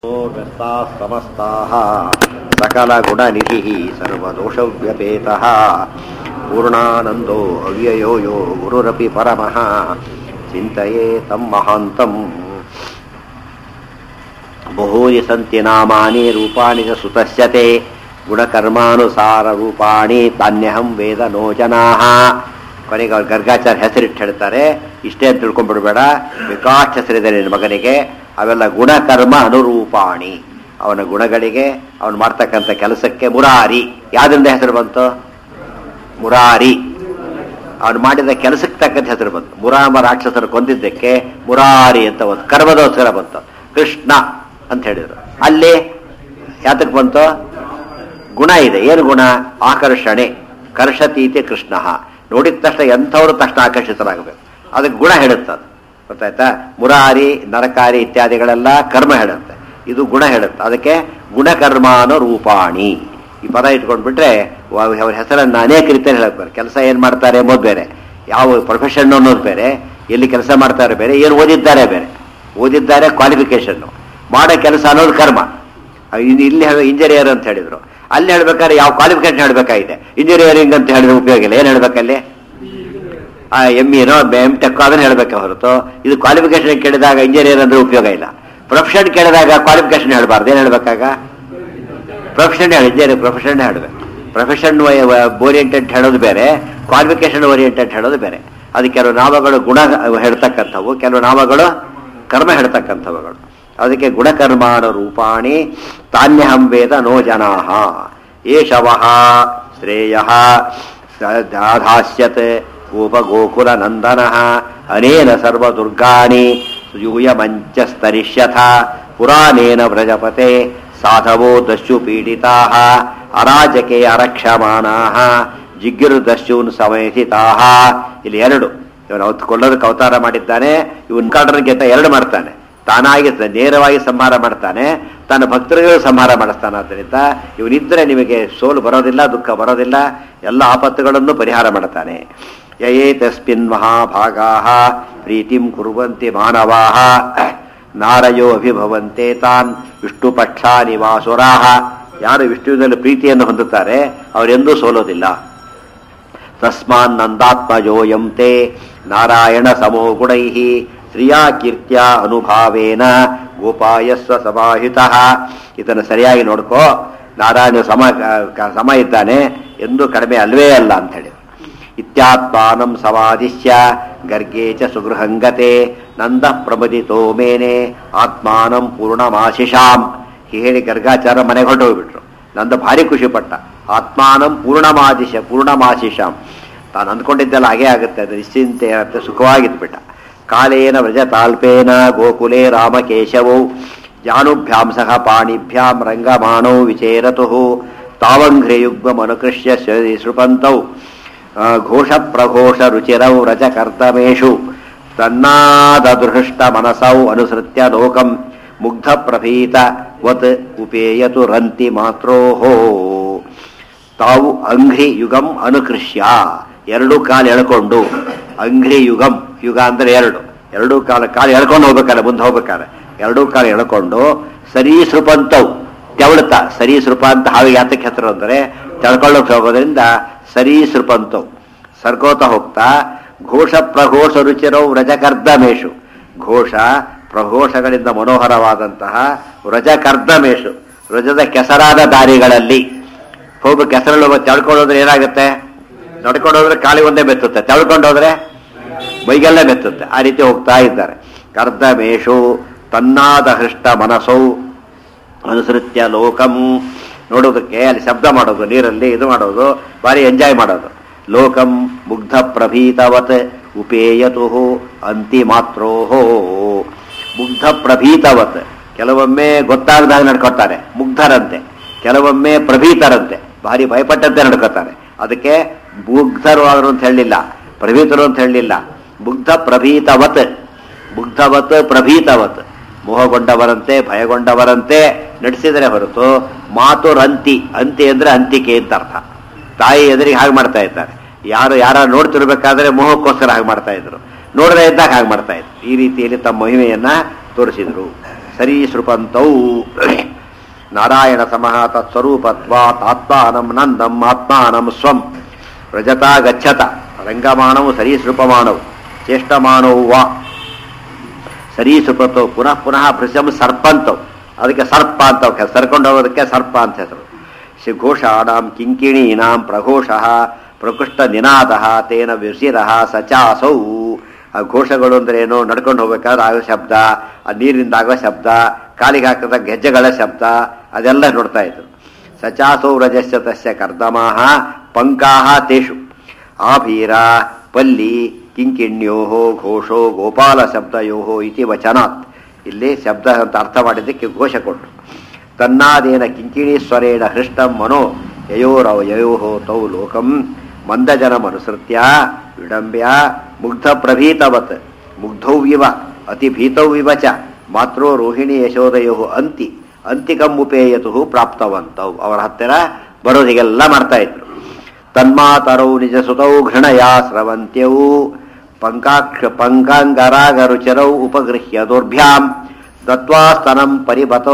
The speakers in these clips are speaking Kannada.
व्यस्ताः समस्ताः सकलगुणनिधिः सर्वदोषव्यपेतः पूर्णानन्दो अव्ययो यो गुरुरपि परमः चिन्तये तं महान्तम् बहूनि सन्ति नामानि रूपाणि च सुतस्य ते ಗುಣಕರ್ಮಾನುಸಾರರೂಪಾಣಿ ತಾನ್ಯಹಂ ವೇದ ನೋ ಜನಾಹ ಕೊನೆಗೆ ಅವ್ರು ಗರ್ಗಾಚಾರ್ಯ ಹೆಸರಿಟ್ಟು ಹೇಳ್ತಾರೆ ಇಷ್ಟೇ ಅಂತ ತಿಳ್ಕೊಂಡ್ಬಿಡ್ಬೇಡ ವಿಕಾಸ್ ಹೆಸರಿದೆ ನಿನ್ನ ಮಗನಿಗೆ ಅವೆಲ್ಲ ಗುಣಕರ್ಮ ಅನುರೂಪಾಣಿ ಅವನ ಗುಣಗಳಿಗೆ ಅವನು ಮಾಡ್ತಕ್ಕಂಥ ಕೆಲಸಕ್ಕೆ ಮುರಾರಿ ಯಾವ್ದ್ರಿಂದ ಹೆಸರು ಬಂತು ಮುರಾರಿ ಅವನು ಮಾಡಿದ ಕೆಲಸಕ್ಕೆ ತಕ್ಕಂಥ ಹೆಸರು ಬಂತು ಮುರಾಮ ರಾಕ್ಷಸರು ಕೊಂದಿದ್ದಕ್ಕೆ ಮುರಾರಿ ಅಂತ ಒಂದು ಕರ್ಮದೋಸ್ಕರ ಬಂತು ಕೃಷ್ಣ ಅಂತ ಹೇಳಿದ್ರು ಅಲ್ಲಿ ಯಾತಕ್ಕೆ ಬಂತು ಗುಣ ಇದೆ ಏನು ಗುಣ ಆಕರ್ಷಣೆ ಕರ್ಷತೀತಿ ಕೃಷ್ಣ ನೋಡಿದ ತಕ್ಷಣ ಎಂಥವ್ರು ತಕ್ಷಣ ಆಕರ್ಷಿತರಾಗಬೇಕು ಅದಕ್ಕೆ ಗುಣ ಹೇಳುತ್ತೆ ಅದು ಗೊತ್ತಾಯ್ತಾ ಮುರಾರಿ ನರಕಾರಿ ಇತ್ಯಾದಿಗಳೆಲ್ಲ ಕರ್ಮ ಹೇಳುತ್ತೆ ಇದು ಗುಣ ಹೇಳುತ್ತೆ ಅದಕ್ಕೆ ಗುಣಕರ್ಮಾನು ರೂಪಾಣಿ ಈ ಪದ ಇಟ್ಕೊಂಡ್ಬಿಟ್ರೆ ಅವ್ರ ಹೆಸರನ್ನು ಅನೇಕ ರೀತಿಯಲ್ಲಿ ಹೇಳಬೇಕು ಕೆಲಸ ಏನು ಮಾಡ್ತಾರೆ ಎಂಬುದು ಬೇರೆ ಯಾವ ಪ್ರೊಫೆಷನ್ ಅನ್ನೋದು ಬೇರೆ ಎಲ್ಲಿ ಕೆಲಸ ಮಾಡ್ತಾರೆ ಬೇರೆ ಏನು ಓದಿದ್ದಾರೆ ಬೇರೆ ಓದಿದ್ದಾರೆ ಕ್ವಾಲಿಫಿಕೇಶನ್ನು ಮಾಡೋ ಕೆಲಸ ಅನ್ನೋದು ಕರ್ಮ ಇಲ್ಲಿ ಇಂಜಿನಿಯರ್ ಅಂತ ಹೇಳಿದ್ರು ಅಲ್ಲಿ ಹೇಳ್ಬೇಕಾದ್ರೆ ಯಾವ ಕ್ವಾಲಿಫಿಕೇಶನ್ ಹೇಳ್ಬೇಕಾಗಿದೆ ಇಂಜಿನಿಯರಿಂಗ್ ಅಂತ ಹೇಳಿದ್ರೆ ಉಪಯೋಗ ಇಲ್ಲ ಏನು ಹೇಳ್ಬೇಕಲ್ಲಿ ಎಮ್ ಏನೋ ಎಮ್ ಟೆಕ್ ಅದನ್ನ ಹೇಳ್ಬೇಕು ಹೊರತು ಇದು ಕ್ವಾಲಿಫಿಕೇಶನ್ ಕೇಳಿದಾಗ ಇಂಜಿನಿಯರ್ ಅಂದ್ರೆ ಉಪಯೋಗ ಇಲ್ಲ ಪ್ರೊಫೆಷನ್ ಕೇಳಿದಾಗ ಕ್ವಾಲಿಫಿಕೇಶನ್ ಹೇಳ್ಬಾರ್ದು ಏನು ಹೇಳ್ಬೇಕಾಗ ಪ್ರೊಫೆಷನ್ ಹೇಳಿ ಇಂಜಿನಿಯರ್ ಪ್ರೊಫೆಷನ್ ಹೇಳ್ಬೇಕು ಪ್ರೊಫೆಷನ್ ಓರಿಯೆಂಟೆಡ್ ಹೇಳೋದು ಬೇರೆ ಕ್ವಾಲಿಫಿಕೇಶನ್ ಓರಿಯೆಂಟೆಡ್ ಹೇಳೋದು ಬೇರೆ ಅದು ಕೆಲವು ನಾಮಗಳು ಗುಣ ಹೇಳ್ತಕ್ಕಂಥವು ಕೆಲವು ನಾಮಗಳು ಕರ್ಮ ಹೇಳ್ತಕ್ಕಂಥವುಗಳು ಅದಕ್ಕೆ ಗುಣಕರ್ಮಾಣ ರೂಪಾಣಿ ತಾನ್ಯಹಂ ವೇದ ನೋ ಜನಾ ಏಷವಃ ಶ್ರೇಯ ಧಾಸ್ಯತ್ ಗೋಪ ಗೋಕುಲ ನಂದನ ಅನೇನ ಸರ್ವದುರ್ಗಾಣಿ ಯೂಯಮಂಚಸ್ತರಿಷ್ಯಥ ಪುರಾಣೇನ ವ್ರಜಪತೆ ಸಾಧವೋ ದಸ್ಯು ಪೀಡಿತಾ ಅರಾಜಕೆ ಅರಕ್ಷಮಾನಾ ಜಿಗ್ಗಿರುದಸ್ಯೂನ್ ಸಮಯಸಿತಾ ಇಲ್ಲಿ ಎರಡು ಇವನು ಕೊಳ್ಳೋದಕ್ಕೆ ಅವತಾರ ಮಾಡಿದ್ದಾನೆ ಇವನ್ ಕಾಡರ್ಗೆತ ಎರಡು ಮಾಡ್ತಾನೆ ತಾನಾಗಿ ನೇರವಾಗಿ ಸಂಹಾರ ಮಾಡ್ತಾನೆ ತನ್ನ ಭಕ್ತರಿಗೂ ಸಂಹಾರ ಮಾಡಿಸ್ತಾನೆ ಆದ್ದರಿಂದ ಇವನಿದ್ರೆ ನಿಮಗೆ ಸೋಲು ಬರೋದಿಲ್ಲ ದುಃಖ ಬರೋದಿಲ್ಲ ಎಲ್ಲ ಆಪತ್ತುಗಳನ್ನು ಪರಿಹಾರ ಮಾಡ್ತಾನೆ ಯಯೇ ತಸ್ಮಿನ್ ಮಹಾಭಾಗಾ ಪ್ರೀತಿಂ ಕುರುವಂತಿ ಮಾನವಾ ನಾರಯೋ ಅಭಿಭವಂತೆ ತಾನ್ ವಿಷ್ಣು ಪಕ್ಷ ನಿವಾಸುರಾಹ ಯಾರು ವಿಷ್ಣುವಿನಲ್ಲಿ ಪ್ರೀತಿಯನ್ನು ಹೊಂದುತ್ತಾರೆ ಅವರೆಂದೂ ಸೋಲೋದಿಲ್ಲ ತಸ್ಮಾನ್ ನಂದಾತ್ಮಜೋಯಂ ತೇ ನಾರಾಯಣ ಸಮೋ ಗುಣೈ ಶ್ರಿಯಾ ಕೀರ್ತ್ಯ ಅನುಭಾವೇನ ಗೋಪಾಯಸ್ವ ಸಮಾಹಿತ ಇದನ್ನು ಸರಿಯಾಗಿ ನೋಡ್ಕೋ ನಾರಾಯಣ ಸಮ ಸಮ ಇದ್ದಾನೆ ಎಂದು ಕಡಿಮೆ ಅಲ್ವೇ ಅಲ್ಲ ಅಂತ ಹೇಳಿ ಇತ್ಯಾತ್ಮಾನಂ ಸಮಾಧಿಶ್ಯ ಗರ್ಗೆ ಚ ಸುಗೃಹಂಗತೆ ನಂದ ಪ್ರಮದಿತೋ ಮೇನೆ ಆತ್ಮಾನಂ ಪೂರ್ಣಮಾಶಿಷಾಂ ಹೇಳಿ ಗರ್ಗಾಚಾರ ಮನೆಗೆ ಹೊರಟು ಹೋಗ್ಬಿಟ್ರು ನಂದ ಭಾರಿ ಖುಷಿ ಪಟ್ಟ ಆತ್ಮಾನಂ ಪೂರ್ಣಮಾದಿಶ ಪೂರ್ಣಮಾಶಿಷಾಂ ತಾನು ಅಂದ್ಕೊಂಡಿದ್ದೆಲ್ಲ ಹಾಗೇ ಆಗುತ್ತೆ ಅದು ನಿಶ್ಚಿಂತೆ ಅಂತ ಸುಖವಾಗಿದ್ಬಿಟ್ಟ ಕಾಲೇನ ವ್ರಜತಾಲ್ಪೇನ ಗೋಕುಲೆ ರಾಮಕೇಶವೌ ಜಾನುಭ್ಯಾಂ ಸಹ ಪಾಣಿಭ್ಯಾಂ ರಂಗಮಾಣೌ ವಿಚೇರತು ತಾವಂಘ್ರಿಯುಗ್ಮನುಕೃಷ್ಯ ಸೃಪಂತೌ ಘೋಷ ಪ್ರಘೋಷ ರುಚಿರೌ ರಜಕರ್ದಮೇಷು ತನ್ನಾದೃಷ್ಟ ಮನಸೌ ಅನುಸೃತ್ಯ ಲೋಕಂ ಮುಗ್ಧ ಪ್ರಭೀತ ವತ್ ಉಪೇಯತು ರಂತಿ ಮಾತ್ರೋಹೋ ತಾವು ಅಂಘ್ರಿ ಯುಗಂ ಅನುಕೃಷ್ಯ ಎರಡು ಕಾಲು ಎಳ್ಕೊಂಡು ಅಂಘ್ರಿ ಯುಗಂ ಯುಗ ಅಂದ್ರೆ ಎರಡು ಎರಡೂ ಕಾಲ ಕಾಲು ಎಳ್ಕೊಂಡು ಹೋಗ್ಬೇಕಾರೆ ಮುಂದೆ ಹೋಗ್ಬೇಕಾರೆ ಎರಡೂ ಕಾಲು ಎಳ್ಕೊಂಡು ಸರೀಸೃಪಂತವು ತೆವಳುತ್ತ ಸರೀಸೃಪ ಅಂತ ಹಾವಿಗೆ ಯಾತಕ್ಕೆ ಹೆಸರು ಅಂದರೆ ತೆಳ್ಕೊಳ್ಳೋಕೆ ಹೋಗೋದ್ರಿಂದ ಸರೀಸೃಪಂತವು ಸರ್ಗೋತ ಹೋಗ್ತಾ ಘೋಷ ಪ್ರಘೋಷ ರುಚಿರವು ವ್ರಜಕರ್ದಮೇಶು ಘೋಷ ಪ್ರಘೋಷಗಳಿಂದ ಮನೋಹರವಾದಂತಹ ವ್ರಜಕರ್ದಮೇಶು ವ್ರಜದ ಕೆಸರಾದ ದಾರಿಗಳಲ್ಲಿ ಹೋಗ್ಬೇಕು ಕೆಸರಲ್ಲಿ ಹೋಗಿ ತೆಳ್ಕೊಂಡೋದ್ರೆ ಏನಾಗುತ್ತೆ ನಡ್ಕೊಂಡೋದ್ರೆ ಕಾಲಿ ಒಂದೇ ಬೆತ್ತುತ್ತೆ ತೆಳ್ಕೊಂಡೋದ್ರೆ ಮೈಗೆಲ್ಲ ಬೆತ್ತುತ್ತೆ ಆ ರೀತಿ ಹೋಗ್ತಾ ಇದ್ದಾರೆ ಕರ್ದಮೇಶು ತನ್ನಾದ ಹೃಷ್ಟ ಮನಸ್ಸು ಅನುಸೃತ್ಯ ಲೋಕಂ ನೋಡೋದಕ್ಕೆ ಅಲ್ಲಿ ಶಬ್ದ ಮಾಡೋದು ನೀರಲ್ಲಿ ಇದು ಮಾಡೋದು ಭಾರಿ ಎಂಜಾಯ್ ಮಾಡೋದು ಲೋಕಂ ಮುಗ್ಧ ಪ್ರಭೀತವತ್ ಉಪೇಯತು ಅಂತಿಮಾತ್ರೋಹೋ ಮುಗ್ಧ ಪ್ರಭೀತವತ್ ಕೆಲವೊಮ್ಮೆ ಗೊತ್ತಾಗದಾಗ ನಡ್ಕೊತಾರೆ ಮುಗ್ಧರಂತೆ ಕೆಲವೊಮ್ಮೆ ಪ್ರಭೀತರಂತೆ ಭಾರಿ ಭಯಪಟ್ಟಂತೆ ನಡ್ಕೋತಾರೆ ಅದಕ್ಕೆ ಮುಗ್ಧರು ಆದರು ಅಂತ ಹೇಳಲಿಲ್ಲ ಪ್ರಭೀತರು ಅಂತ ಹೇಳಲಿಲ್ಲ ಮುಗ್ಧ ಪ್ರಭೀತವತ್ ಮುಗ್ಧವತ್ ಪ್ರಭೀತವತ್ ಮೋಹಗೊಂಡವರಂತೆ ಭಯಗೊಂಡವರಂತೆ ನಡೆಸಿದರೆ ಹೊರತು ಮಾತು ರಂತಿ ಅಂತಿ ಅಂದ್ರೆ ಅಂತಿಕೆ ಅಂತ ಅರ್ಥ ತಾಯಿ ಎದುರಿಗೆ ಹಾಗೆ ಮಾಡ್ತಾ ಇದ್ದಾರೆ ಯಾರು ಯಾರ ನೋಡ್ತಿರ್ಬೇಕಾದ್ರೆ ಮೋಹಕ್ಕೋಸ್ಕರ ಹಾಗೆ ಮಾಡ್ತಾ ಇದ್ರು ನೋಡದೇ ಇದ್ದಾಗ ಹಾಗೆ ಮಾಡ್ತಾ ಇದ್ರು ಈ ರೀತಿಯಲ್ಲಿ ತಮ್ಮ ಮಹಿಮೆಯನ್ನ ತೋರಿಸಿದ್ರು ಸರೀಸೃಪಂತೌ ನಾರಾಯಣ ಸಮಃ ತತ್ಸ್ವರೂಪತ್ವಾತ್ ಆತ್ಮಾನಂ ನಂದಂ ಆತ್ಮಾನಂ ಸ್ವಂ ರಜತಾ ಗಚ್ಚತ ರಂಗಮಾಣವು ಸರೀಸೃಪಮಾಣವು ಚೇಷ್ಟಮಾನವು ವಾ ಸರೀಸೃಪತೋ ಪುನಃ ಪುನಃ ಭೃಶಂ ಸರ್ಪಂತವು ಅದಕ್ಕೆ ಸರ್ಪ ಅಂತ ಅವ್ಕೆ ಸರ್ಕೊಂಡು ಹೋಗೋದಕ್ಕೆ ಸರ್ಪ ಅಂತ ಹೆಸರು ಶ್ರೀ ಘೋಷಾಣಾಂ ಕಿಂಕಿಣೀನಾಂ ಪ್ರಘೋಷ ಪ್ರಕೃಷ್ಟ ನಿನಾದ ತೇನ ವಿಸಿರ ಸಚಾಸೌ ಆ ಘೋಷಗಳು ಅಂದ್ರೆ ಏನು ನಡ್ಕೊಂಡು ಹೋಗ್ಬೇಕಾದ್ರೆ ಆಗೋ ಶಬ್ದ ಆ ನೀರಿನಿಂದ ಆಗೋ ಶಬ್ದ ಕಾಲಿಗೆ ಹಾಕಿದ ಗೆಜ್ಜೆಗಳ ಶಬ್ದ ಅದೆಲ್ಲ ನೋಡ್ತಾ ಇದ್ರು ಸಚಾಸೌ ರಜಸ್ಯ ತಸ್ಯ ಕರ್ದಮಾಹ ಪಂಕಾಹ ತೇಷು ಆಭೀರ ಪಲ್ಲಿ ಕಿಂಕಿಣ್ಯೋ ಘೋಷೋ ಗೋಪಾಲ ಶಬ್ದಯೋ ಇತಿ ವಚನಾತ್ ಇಲ್ಲಿ ಶಬ್ದ ಅಂತ ಅರ್ಥ ಮಾಡಿದ್ದಕ್ಕೆ ಘೋಷ ಕೊಟ್ಟು ತನ್ನಾದೇನ ಕಿಂಕಿಣೀಶ್ವರೇಣ ಹೃಷ್ಟಂ ಮನೋ ಯಯೋರವ ಯಯೋ ತೌ ಲೋಕಂ ಮಂದಜನಮನುಸೃತ್ಯ ವಿಡಂಬ್ಯ ಮುಗ್ಧ ಪ್ರಭೀತವತ್ ಮುಗ್ಧೌವಿವ ಅತಿ ಭೀತೌವಿವ ಚ ಮಾತ್ರೋ ರೋಹಿಣಿ ಯಶೋದಯೋ ಅಂತಿ ಅಂತಿಕಂ ಉಪೇಯತು ಪ್ರಾಪ್ತವಂತವು ಅವರ ಹತ್ತಿರ ಬರೋದಿಗೆಲ್ಲ ಮಾಡ್ತಾ ಇದ್ರು ತನ್ಮಾತರೌ ನಿಜ ಸುತೌ ಘೃಣಯ ಸ್ರವಂತ್ಯವು ಪಂಕಾಕ್ಷ ಪಂಕಾಂಗರಾಗರುಚರೌ ಉಪಗೃಹ್ಯ ದೌರ್ಭ್ಯಾಂ ದತ್ವಾ ಸ್ತನಂ ಪರಿಬತೋ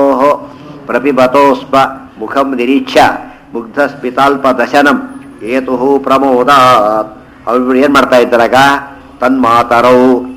ಪ್ರಪಿಬತೋ ಸ್ಮ ಮುಖಂ ನಿರೀಕ್ಷ್ಯ ಮುಗ್ಧಸ್ಪಿತಾಲ್ಪ ದಶನಂ ಏತು ಪ್ರಮೋದಾತ್ ಅವ್ರು ಏನ್ ಮಾಡ್ತಾ ಇದ್ದಾರಾಗ ತನ್ಮಾತರೌ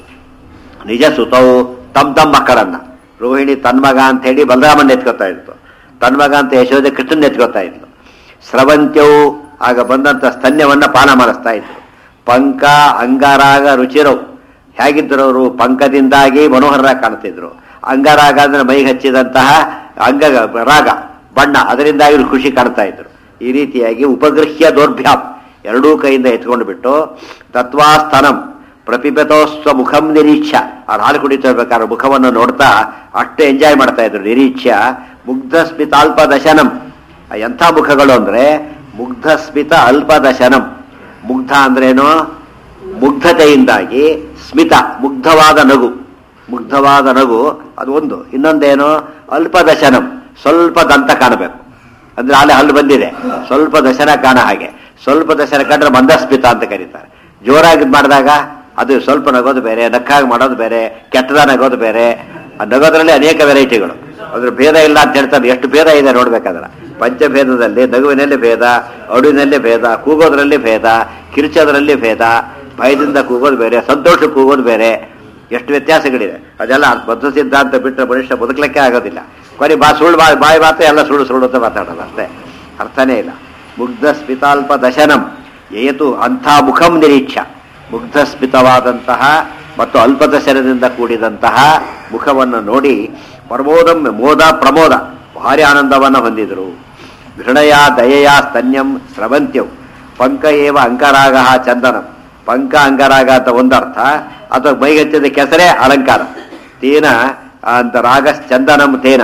ನಿಜ ಸುತೌ ತಮ್ ತಮ್ಮ ಮಕ್ಕಳನ್ನ ರೋಹಿಣಿ ತನ್ಮಗ ಅಂತ ಹೇಳಿ ಬಲರಾಮನ್ ಎತ್ಕೊತಾ ಇತ್ತು ತನ್ಮಗ ಅಂತ ಯಶೋದೆ ಕೃಷ್ಣನ್ ಎತ್ಕೊತಾ ಇತ್ತು ಸ್ರವಂತ್ಯವು ಆಗ ಬಂದಂತ ಸ್ತನ್ಯವನ್ನ ಪಾನ ಮಾಡಿಸ್ತಾ ಇದ್ರು ಪಂಕ ಅಂಗಾರಾಗ ರುಚಿರವು ಹೇಗಿದ್ರು ಅವರು ಪಂಕದಿಂದಾಗಿ ಮನೋಹರರಾಗಿ ಕಾಣ್ತಿದ್ರು ಅಂಗರಾಗ ಅಂದ್ರೆ ಮೈಗೆ ಹಚ್ಚಿದಂತಹ ಅಂಗ ರಾಗ ಬಣ್ಣ ಅದರಿಂದಾಗಿ ಇವ್ರು ಖುಷಿ ಕಾಣ್ತಾ ಇದ್ರು ಈ ರೀತಿಯಾಗಿ ಉಪಗೃಹ್ಯ ದೌರ್ಭ್ಯಾಪ್ ಎರಡೂ ಕೈಯಿಂದ ಎತ್ಕೊಂಡು ಬಿಟ್ಟು ತತ್ವಾಸ್ತನಂ ಪ್ರಪಿಬತೋಸ್ವ ಮುಖಂ ನಿರೀಕ್ಷ ಅವ್ರು ಹಾಲು ಕುಡಿತಾ ಇರ್ಬೇಕಾದ್ರೆ ಮುಖವನ್ನು ನೋಡ್ತಾ ಅಷ್ಟು ಎಂಜಾಯ್ ಮಾಡ್ತಾ ಇದ್ರು ನಿರೀಕ್ಷ ಮುಗ್ಧ ಸ್ಮಿತ ಅಲ್ಪ ದಶನಂ ಆ ಎಂಥ ಮುಖಗಳು ಅಂದ್ರೆ ಮುಗ್ಧ ಸ್ಮಿತ ಅಲ್ಪ ದಶನಂ ಮುಗ್ಧ ಅಂದ್ರೇನು ಮುಗ್ಧತೆಯಿಂದಾಗಿ ಸ್ಮಿತ ಮುಗ್ಧವಾದ ನಗು ಮುಗ್ಧವಾದ ನಗು ಅದು ಒಂದು ಇನ್ನೊಂದೇನು ಅಲ್ಪ ದಶನಂ ಸ್ವಲ್ಪ ದಂತ ಕಾಣಬೇಕು ಅಂದ್ರೆ ಅಲ್ಲಿ ಹಲ್ಲು ಬಂದಿದೆ ಸ್ವಲ್ಪ ದಶನ ಕಾಣ ಹಾಗೆ ಸ್ವಲ್ಪ ದಶನ ಕಂಡ್ರೆ ಮಂದಸ್ಮಿತ ಅಂತ ಕರೀತಾರೆ ಜೋರಾಗಿ ಮಾಡಿದಾಗ ಅದು ಸ್ವಲ್ಪ ನಗೋದು ಬೇರೆ ನಕ್ಕಾಗಿ ಮಾಡೋದು ಬೇರೆ ಕೆಟ್ಟದ ನಗೋದು ಬೇರೆ ಆ ನಗೋದ್ರಲ್ಲಿ ಅನೇಕ ವೆರೈಟಿಗಳು ಅದ್ರ ಭೇದ ಇಲ್ಲ ಅಂತ ಹೇಳ್ತಾರೆ ಎಷ್ಟು ಭೇದ ಇದೆ ನೋಡ್ಬೇಕಾದ್ರೆ ಪಂಚಭೇದದಲ್ಲಿ ನಗುವಿನಲ್ಲಿ ಭೇದ ಅಡುವಿನಲ್ಲಿ ಭೇದ ಕೂಗೋದ್ರಲ್ಲಿ ಭೇದ ಕಿರ್ಚೋದ್ರಲ್ಲಿ ಭೇದ ಭಯದಿಂದ ಕೂಗೋದು ಬೇರೆ ಸಂತೋಷ ಕೂಗೋದು ಬೇರೆ ಎಷ್ಟು ವ್ಯತ್ಯಾಸಗಳಿದೆ ಅದೆಲ್ಲ ಬದ್ಧ ಸಿದ್ಧಾಂತ ಬಿಟ್ಟರೆ ಮನುಷ್ಯ ಬದುಕಲಿಕ್ಕೆ ಆಗೋದಿಲ್ಲ ಕೊನೆ ಬಾ ಸುಳ್ಳು ಬಾ ಬಾಯಿ ಮಾತ್ರ ಎಲ್ಲ ಸುಳ್ಳು ಸುಳ್ಳು ಅಂತ ಮಾತಾಡೋದು ಅಷ್ಟೇ ಅರ್ಥನೇ ಇಲ್ಲ ಮುಗ್ಧ ಸ್ಮಿತಾಲ್ಪ ದಶನಂ ಏತು ಅಂಥ ಮುಖಂ ನಿರೀಕ್ಷ ಮುಗ್ಧ ಸ್ಮಿತವಾದಂತಹ ಮತ್ತು ಅಲ್ಪದಶನದಿಂದ ಕೂಡಿದಂತಹ ಮುಖವನ್ನು ನೋಡಿ ಪ್ರಮೋದಂ ಮೋದ ಪ್ರಮೋದ ಭಾರಿ ಆನಂದವನ್ನು ಹೊಂದಿದರು ಘೃಣಯ ದಯೆಯ ಸ್ತನ್ಯಂ ಸ್ರವಂತ್ಯವು ಪಂಕ ಏವ ಅಂಕರಾಗ ಚಂದನಂ ಪಂಕ ಅಂಗರಾಗ ಅಂತ ಒಂದರ್ಥ ಅಥವಾ ಮೈಗಚ್ಚಿದ ಕೆಸರೇ ಅಲಂಕಾರ ತೇನ ಅಂತ ರಾಗ ಚಂದನಂ ತೇನ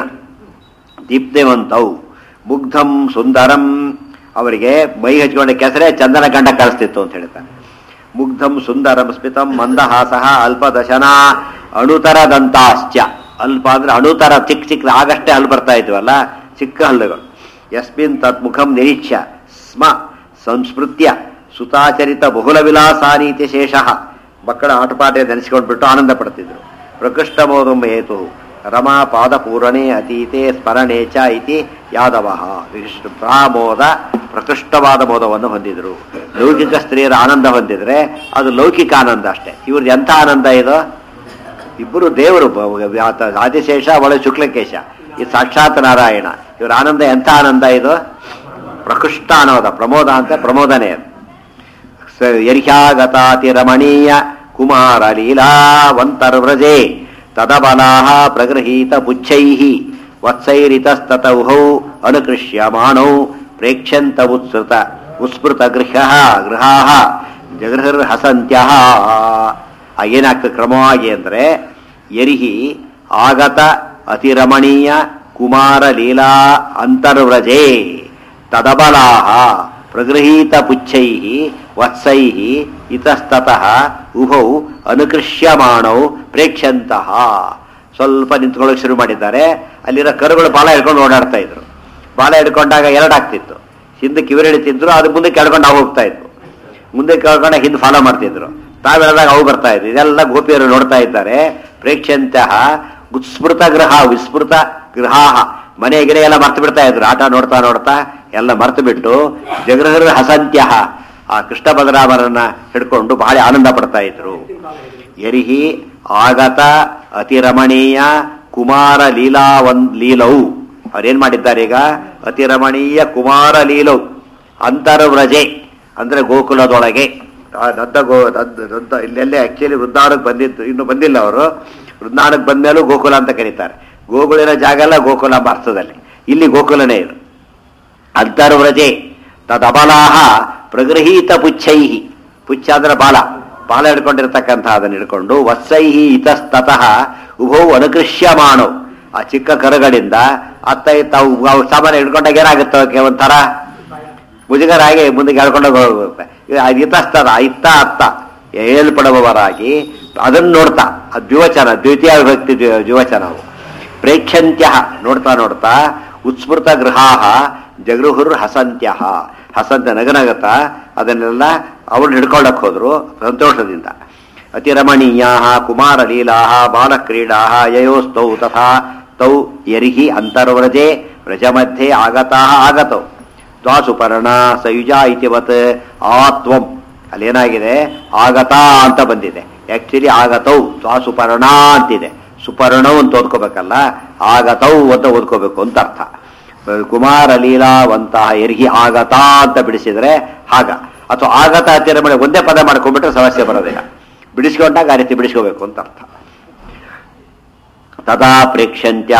ದೀಪ್ತಿವಂತೌ ಮುಗ್ಧಂ ಸುಂದರಂ ಅವರಿಗೆ ಮೈ ಹಚ್ಕೊಂಡ ಕೆಸರೇ ಚಂದನ ಗಂಡ ಕಳಿಸ್ತಿತ್ತು ಅಂತ ಹೇಳ್ತಾರೆ ಮುಗ್ಧಂ ಸುಂದರಂ ಸ್ಮಿತಂ ಮಂದಹಾಸಃ ಅಲ್ಪದಶನ ಅಣುತರದಂತಾಶ್ಚ ಅಲ್ಪ ಅಂದ್ರೆ ಅಣುತರ ಚಿಕ್ಕ ಚಿಕ್ಕ ಆಗಷ್ಟೇ ಹಲ್ಲು ಬರ್ತಾ ಇದ್ವಲ್ಲ ಚಿಕ್ಕ ಹಲ್ಲುಗಳು ಯಸ್ಮಿನ್ ತತ್ ಮುಖಂ ನಿರೀಕ್ಷ್ಯ ಸ್ಮ ಸಂಸ್ಮೃತ್ಯ ಸುತಾಚರಿತ ಬಹುಲ ವಿಲಾಸಾನೀತಿ ಶೇಷಃ ಮಕ್ಕಳ ಆಟಪಾಠ ನೆನೆಸಿಕೊಂಡ್ಬಿಟ್ಟು ಆನಂದ ಪಡ್ತಿದ್ರು ಪ್ರಕೃಷ್ಟ ಮೋದಂ ಹೇತು ರಮಾ ಪಾದಪೂರಣೆ ಅತೀತೆ ಸ್ಮರಣೆ ಚ ಇತಿ ಯಾದವ ವಿಶಿಷ್ಟ ಪ್ರಾಮೋದ ಪ್ರಕೃಷ್ಟವಾದ ಮೋದವನ್ನು ಹೊಂದಿದ್ರು ಲೌಕಿಕ ಸ್ತ್ರೀಯರ ಆನಂದ ಹೊಂದಿದ್ರೆ ಅದು ಲೌಕಿಕ ಆನಂದ ಅಷ್ಟೇ ಇವ್ರದ್ದು ಎಂಥ ಆನಂದ ಇದು ಇಬ್ಬರು ದೇವರು ಬ- ಆತ ಆದಿಶೇಷ ಒಳ ಶುಕ್ಲಕೇಶ ಈ ಸಾಕ್ಷಾತ್ ನಾರಾಯಣ ಇವ್ರ ಆನಂದ ಎಂಥ ಆನಂದ ಇದು ಪ್ರಕೃಷ್ಟ ಆನಂದ ಪ್ರಮೋದ ಅಂತ ಪ್ರಮೋದನೆ ಅದು ಸ- ಯರ್ಹ್ಯಾಗತಾತಿ ರಮಣೀಯ ಕುಮಾರ ಲೀಲಾವಂತರ್ವ್ರಜೆ ತದಬಲಾಹ ಪ್ರಗೃಹೀತ ಪುಚ್ಛೈ ವತ್ಸೈರಿತಸ್ತತೌಹೌ ಅನುಕೃಷ್ಯಮಾಣೌ ಪ್ರೇಕ್ಷ್ಯಂತ ಉತ್ಸೃತ ಉಸ್ಮೃತ ಗೃಹ್ಯ ಗೃಹಾ ಜಗೃಹರ್ ಹಸಂತ್ಯ ಏನಾಗ್ತದೆ ಕ್ರಮವಾಗಿ ಅಂದ್ರೆ ಯರಿಹಿ ಆಗತ ಅತಿರಮಣೀಯ ಕುಮಾರ ಲೀಲಾ ಅಂತರ್ವ್ರಜೆ ತದಬಲಾಹ ಪ್ರಗೃಹೀತ ಪುಚ್ಛೈ ವತ್ಸೈ ಇತಸ್ತತಃ ಉಭೌ ಅನುಕೃಷ್ಯಮಾಣೌ ಪ್ರೇಕ್ಷಂತಹ ಸ್ವಲ್ಪ ನಿಂತ್ಕೊಳ್ಳೋಕೆ ಶುರು ಮಾಡಿದ್ದಾರೆ ಅಲ್ಲಿರೋ ಕರುಗಳು ಬಾಲ ಹಿಡ್ಕೊಂಡು ಓಡಾಡ್ತಾ ಇದ್ರು ಬಾಲ ಹಿಡ್ಕೊಂಡಾಗ ಎರಡಾಗ್ತಿತ್ತು ಹಿಂದೆ ಕಿವಿರು ಹಿಡಿತಿದ್ರು ಅದು ಮುಂದಕ್ಕೆ ಎಳ್ಕೊಂಡು ಅವು ಹೋಗ್ತಾ ಇದ್ವು ಮುಂದಕ್ಕೆ ಎಳ್ಕೊಂಡು ಹಿಂದೆ ಫಾಲೋ ಮಾಡ್ತಿದ್ರು ತಾವೆಳೆದಾಗ ಅವು ಬರ್ತಾ ಇದ್ವು ಇದೆಲ್ಲ ಗೋಪಿಯರು ನೋಡ್ತಾ ಇದ್ದಾರೆ ಪ್ರೇಕ್ಷಂತಹ ಉತ್ಸ್ಮೃತ ಗೃಹ ವಿಸ್ಮೃತ ಗೃಹಾಹ ಮನೆ ಗಿರೆ ಎಲ್ಲ ಮರ್ತು ಬಿಡ್ತಾ ಇದ್ರು ಆಟ ನೋಡ್ತಾ ನೋಡ್ತಾ ಎಲ್ಲ ಮರ್ತು ಬಿಟ್ಟು ಜಗೃಹರ ಹಸಂತ್ಯ ಆ ಕೃಷ್ಣ ಬಲರಾಮರನ್ನ ಹಿಡ್ಕೊಂಡು ಬಹಳ ಆನಂದ ಪಡ್ತಾ ಇದ್ರು ಯರಿಹಿ ಆಗತ ಅತಿರಮಣೀಯ ಕುಮಾರ ಲೀಲಾವನ್ ಲೀಲವು ಅವ್ರೇನ್ ಮಾಡಿದ್ದಾರೆ ಈಗ ಅತಿರಮಣೀಯ ಕುಮಾರ ಲೀಲವು ಅಂತರ್ವ್ರಜೆ ಅಂದ್ರೆ ಗೋಕುಲದೊಳಗೆ ಆ ದತ್ತ ಗೋ ದದ್ದ ದದ್ದ ಇಲ್ಲೆಲ್ಲೇ ಆಕ್ಚುಲಿ ವೃಂದಾವನಕ್ಕೆ ಬಂದಿದ್ದು ಇನ್ನು ಬಂದಿಲ್ಲ ಅವರು ವೃಂದಾವನಕ್ಕೆ ಬಂದ್ಮೇಲೂ ಗೋಕುಲ ಅಂತ ಕರೀತಾರೆ ಗೋಕುಳಿನ ಜಾಗ ಎಲ್ಲ ಗೋಕುಲ ಎಂಬ ಅರ್ಥದಲ್ಲಿ ಇಲ್ಲಿ ಗೋಕುಲನೇ ಇದು ಅಂತರ್ವ್ರಜೆ ತದಬಲಾಹ ಪ್ರಗೃಹೀತ ಪುಚ್ಛೈಹಿ ಪುಚ್ಛ ಅಂದ್ರೆ ಬಾಲ ಬಾಲ ಹಿಡ್ಕೊಂಡಿರ್ತಕ್ಕಂಥ ಅದನ್ನ ಹಿಡ್ಕೊಂಡು ವತ್ಸೈಹಿ ಇತಸ್ತತಃ ಉಭೌ ಅನುಕೃಷ್ಯಮಾಣವು ಆ ಚಿಕ್ಕ ಕರುಗಳಿಂದ ಅತ್ತ ಇತ್ತ ಅವು ಅವು ಸಾಮಾನ್ಯ ಹಿಡ್ಕೊಂಡಾಗ ಏನಾಗುತ್ತೆ ಅವಕ್ಕೆ ಒಂಥರ ಮುಜುಗರ ಹಾಗೆ ಮುಂದೆ ಎಳ್ಕೊಂಡೋಗಿ ಹೋಗುತ್ತೆ ಇತಸ್ತದ ಇತ್ತ ಅತ್ತ ಏಲ್ಪಡುವವರಾಗಿ ಅದನ್ನು ನೋಡ್ತಾ ಅದು ದ್ವಿವಚನ ದ್ವಿತೀಯ ವಿಭಕ್ತಿ ದ್ವಿ- ದ್ವಿವಚನವು ಪ್ರೇಕ್ಷಂತ್ಯ ನೋಡ್ತಾ ನೋಡ್ತಾ ಉತ್ಸ್ಮೃತ ಗೃಹಾಹ ಜಗೃಹುರ್ ಹಸಂತ್ಯ ಹಸಂತ ನಗನಗತ ಅದನ್ನೆಲ್ಲ ಅವ್ರನ್ನ ಹಿಡ್ಕೊಳ್ಳಕ್ ಹೋದ್ರು ಸಂತೋಷದಿಂದ ಅತಿರಮಣೀಯಾ ಕುಮಾರ ಲೀಲಾ ಬಾಲಕ್ರೀಡಾ ಯಯೋಸ್ತೌ ತಥಾ ತೌ ಯರ್ಹಿ ಅಂತರ್ವ್ರಜೆ ವ್ರಜಮಧ್ಯೆ ಆಗತಾ ಆಗತೌ ದ್ವಾಸುಪರ್ಣ ಸಯುಜ ಇತಿವತ್ ಆತ್ವಂ ಅಲ್ಲೇನಾಗಿದೆ ಆಗತಾ ಅಂತ ಬಂದಿದೆ ಆಕ್ಚುಲಿ ಆಗತೌ ದ್ವಾಸುಪರ್ಣ ಅಂತಿದೆ ಸುಪರ್ಣವು ಅಂತ ಓದ್ಕೋಬೇಕಲ್ಲ ಆಗತೌ ಅಂತ ಓದ್ಕೋಬೇಕು ಅಂತ ಅರ್ಥ ಕುಮಾರ ಲೀಲಾವಂತಹ ಎರ್ಹಿ ಆಗತಾ ಅಂತ ಬಿಡಿಸಿದ್ರೆ ಹಾಗ ಅಥವಾ ಆಗತ ಹತ್ತಿರ ಮಾಡಿ ಒಂದೇ ಪದ ಮಾಡ್ಕೊಂಡ್ಬಿಟ್ರೆ ಸಮಸ್ಯೆ ಬರೋದಿಲ್ಲ ಬಿಡಿಸ್ಕೊಂಡಾಗ ಆ ರೀತಿ ಬಿಡಿಸ್ಕೋಬೇಕು ಅಂತ ಅರ್ಥ ತದಾ ಪ್ರೇಕ್ಷಂತ್ಯ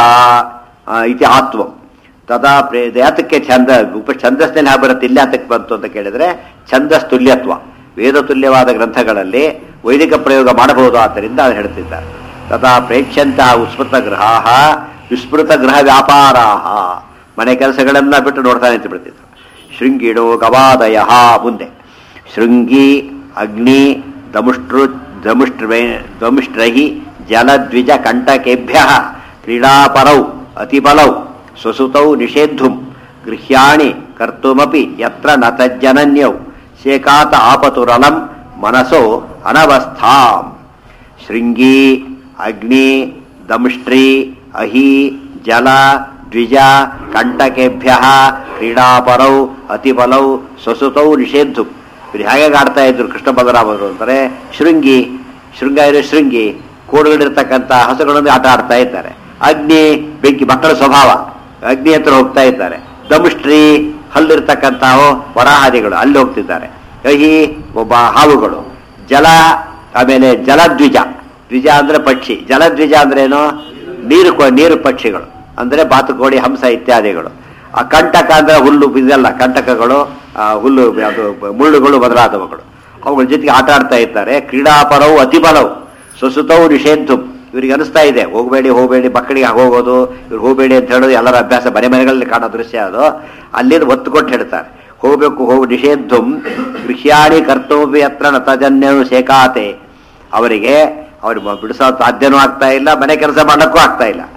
ಇತಿ ಆತ್ವಂ ತದಾ ಪ್ರೇ ಯಾತಕ್ಕೆ ಛಂದ ಉಪ ಛಂದಸ್ನಲ್ಲಿ ಹಾ ಬರುತ್ತೆ ಇಲ್ಲಿ ಯಾತಕ್ಕೆ ಬಂತು ಅಂತ ಕೇಳಿದ್ರೆ ಛಂದಸ್ ತುಲ್ಯತ್ವ ವೇದ ತುಲ್ಯವಾದ ಗ್ರಂಥಗಳಲ್ಲಿ ವೈದಿಕ ಪ್ರಯೋಗ ಮಾಡಬಹುದು ಆದ್ದರಿಂದ ಅದು ಹೇಳ್ತಿದ್ದಾರೆ ತದಾ ಪ್ರೇಕ್ಷಂತ ಉಸ್ಮೃತ ಗೃಹ ವಿಸ್ಮೃತ ಗೃಹ ವ್ಯಾಪಾರಾಹ ಮನೆ ಕೆಲಸಗಳೆಲ್ಲ ಬಿಟ್ಟು ನೋಡ್ತಾ ನಿಂತು ಬಿಡ್ತಿದ್ರು ಶೃಂಗಿಡೋ ಗವಾದಯ ಮುಂದೆ ಶೃಂಗಿ ಅಗ್ನಿ ದಮುಷ್ಟ್ರು ದಮುಷ್ಟ್ರೇ ದಮುಷ್ಟ್ರಹಿ ಜಲದ್ವಿಜ ಕಂಟಕೇಭ್ಯ ಕ್ರೀಡಾಪರೌ ಅತಿಬಲೌ ಸ್ವಸುತೌ ನಿಷೇಧುಂ ಗೃಹ್ಯಾಣಿ ಕರ್ತುಮಪಿ ಯತ್ರ ನ ತಜ್ಜನನ್ಯೌ ಶೇಕಾತ ಆಪತುರಲಂ ಮನಸೋ ಅನವಸ್ಥಾಂ ಶೃಂಗಿ ಅಗ್ನಿ ದಮುಷ್ಟ್ರಿ ಅಹಿ ಜಲ ದ್ವಿಜ ಕಂಟಕೇಭ್ಯ ಕ್ರೀಡಾಪರೌ ಅತಿಬಲೌ ಸ್ವಸುತೌ ನಿಷೇಧು ಇವ್ರು ಹೇಗೆ ಆಡ್ತಾ ಇದ್ರು ಕೃಷ್ಣ ಬಲರಾಮರು ಅಂತಾರೆ ಶೃಂಗಿ ಶೃಂಗ ಇರೋ ಶೃಂಗಿ ಕೋಡುಗಳಿರ್ತಕ್ಕಂಥ ಹಸುಗಳೊಂದಿಗೆ ಆಟ ಆಡ್ತಾ ಇದ್ದಾರೆ ಅಗ್ನಿ ಬೆಂಕಿ ಮಕ್ಕಳ ಸ್ವಭಾವ ಅಗ್ನಿ ಹತ್ರ ಹೋಗ್ತಾ ಇದ್ದಾರೆ ದಮುಷ್ಟ್ರಿ ಹಲ್ಲಿರ್ತಕ್ಕಂತಹ ವರಾಹಾದಿಗಳು ಅಲ್ಲಿ ಹೋಗ್ತಿದ್ದಾರೆ ಅಹಿ ಒಬ್ಬ ಹಾವುಗಳು ಜಲ ಆಮೇಲೆ ಜಲದ್ವಿಜ ದ್ವಿಜ ಅಂದ್ರೆ ಪಕ್ಷಿ ಜಲದ್ವಿಜ ಅಂದ್ರೆ ಏನು ನೀರು ಕೊ- ನೀರು ಪಕ್ಷಿಗಳು ಅಂದ್ರೆ ಬಾತುಕೋಳಿ ಹಂಸ ಇತ್ಯಾದಿಗಳು ಆ ಕಂಟಕ ಅಂದ್ರೆ ಹುಲ್ಲು ಇದೆಲ್ಲ ಕಂಟಕಗಳು ಆ ಹುಲ್ಲು ಅದು ಮುಳ್ಳುಗಳು ಮೊದಲಾದವುಗಳು ಅವುಗಳ ಜೊತೆಗೆ ಆಟ ಆಡ್ತಾ ಇದ್ದಾರೆ ಕ್ರೀಡಾಪರವು ಅತಿಬಲವು ಸುಸುತವು ನಿಷೇಧು ಇವರಿಗೆ ಅನಿಸ್ತಾ ಇದೆ ಹೋಗಬೇಡಿ ಹೋಗಬೇಡಿ ಮಕ್ಕಳಿಗೆ ಹೋಗೋದು ಇವ್ರು ಹೋಗಬೇಡಿ ಅಂತ ಹೇಳೋದು ಎಲ್ಲರ ಅಭ್ಯಾಸ ಮನೆ ಮನೆಗಳಲ್ಲಿ ಕಾಣೋ ದೃಶ್ಯ ಅದು ಅಲ್ಲಿಂದ ಒತ್ತು ಕೊಟ್ಟು ಹೇಳ್ತಾರೆ ಹೋಗಬೇಕು ಹೋಗು ನಿಷೇಧುಂ ಗೃಹ್ಯಾಣಿ ಕರ್ತವ್ಯ ಹತ್ರ ನತಜನ್ಯನು ಶೇಖಾತೆ ಅವರಿಗೆ ಅವ್ರು ಬಿಡಿಸೋ ಸಾಧ್ಯನೂ ಆಗ್ತಾ ಇಲ್ಲ ಮನೆ ಕೆಲಸ ಮಾಡಕ್ಕೂ ಆಗ್ತಾ ಇಲ್ಲ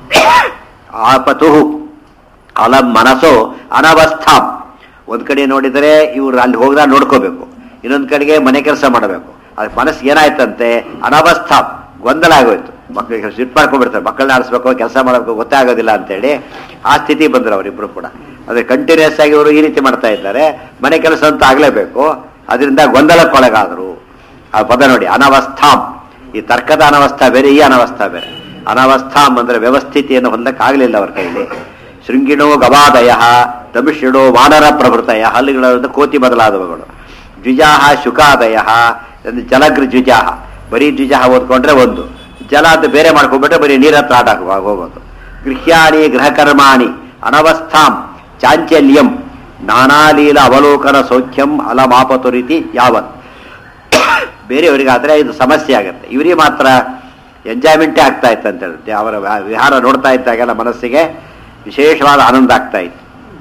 ಆಪತು ಅಲಂ ಮನಸ್ಸು ಅನವಸ್ಥಾಂ ಒಂದ್ ಕಡೆ ನೋಡಿದರೆ ಇವ್ರು ಅಲ್ಲಿ ಹೋಗದ ನೋಡ್ಕೋಬೇಕು ಇನ್ನೊಂದ್ ಕಡೆಗೆ ಮನೆ ಕೆಲಸ ಮಾಡಬೇಕು ಅದ್ ಮನಸ್ಸು ಏನಾಯ್ತಂತೆ ಅನವಸ್ಥಾಂ ಗೊಂದಲ ಆಗೋಯ್ತು ಮಕ್ಕಳಿಗೆ ಸಿಟ್ಟು ಮಾಡ್ಕೊಂಡ್ಬಿಡ್ತಾರೆ ಮಕ್ಕಳನ್ನ ಆಡಿಸ್ಬೇಕು ಕೆಲಸ ಮಾಡಬೇಕು ಗೊತ್ತೇ ಆಗೋದಿಲ್ಲ ಅಂತೇಳಿ ಆ ಸ್ಥಿತಿ ಬಂದ್ರು ಅವರಿಬ್ರು ಕೂಡ ಅದೇ ಕಂಟಿನ್ಯೂಸ್ ಆಗಿ ಅವರು ಈ ರೀತಿ ಮಾಡ್ತಾ ಇದ್ದಾರೆ ಮನೆ ಕೆಲಸ ಅಂತ ಆಗ್ಲೇಬೇಕು ಅದರಿಂದ ಗೊಂದಲಕ್ಕೊಳಗಾದ್ರು ಆ ಪದ ನೋಡಿ ಅನವಸ್ಥಾಂ ಈ ತರ್ಕದ ಅನವಸ್ಥಾ ಬೇರೆ ಈ ಅನವಸ್ಥಾ ಬೇರೆ ಅನವಸ್ಥಾಂ ಅಂದ್ರೆ ವ್ಯವಸ್ಥಿತಿಯನ್ನು ಹೊಂದಕ್ಕಾಗಲಿಲ್ಲ ಅವ್ರ ಕೈಲಿ ಶೃಂಗಿಣೋ ಗವಾದಯ ತಮಿಷಿಡೋ ವಾನರ ಪ್ರಭೃತಯ ಹಲ್ಲುಗಳ ಕೋತಿ ಬದಲಾದವುಗಳು ದ್ವಿಜಾಹ ಶುಕಾದಯ ಜಲಗೃ ದ್ವಿಜಾಹ ಬರೀ ದ್ವಿಜಾಹ ಓದ್ಕೊಂಡ್ರೆ ಒಂದು ಜಲ ಅಂತ ಬೇರೆ ಮಾಡ್ಕೊಂಡ್ಬಿಟ್ರೆ ಬರೀ ನೀರ ಹತ್ರ ಆಟ ಆಗುವ- ಹೋಗೋದು ಗೃಹ್ಯಾಣಿ ಗೃಹಕರ್ಮಾಣಿ ಅನವಸ್ಥಾಂ ಚಾಂಚಲ್ಯಂ ನಾನಾಲೀಲ ಅವಲೋಕನ ಸೌಖ್ಯಂ ಅಲಮಾಪತು ರೀತಿ ಯಾವತ್ ಬೇರೆಯವರಿಗಾದ್ರೆ ಇದು ಸಮಸ್ಯೆ ಆಗುತ್ತೆ ಇವರಿಗೆ ಮಾತ್ರ ಎಂಜಾಯ್ಮೆಂಟೇ ಆಗ್ತಾ ಇತ್ತು ಅಂತ ಹೇಳುತ್ತೆ ಅವರ ವ್ಯಾ- ವಿಹಾರ ನೋಡ್ತಾ ಇದ್ದಾಗೆಲ್ಲ ಮನಸ್ಸಿಗೆ ವಿಶೇಷವಾದ ಆನಂದ ಆಗ್ತಾ ಇತ್ತು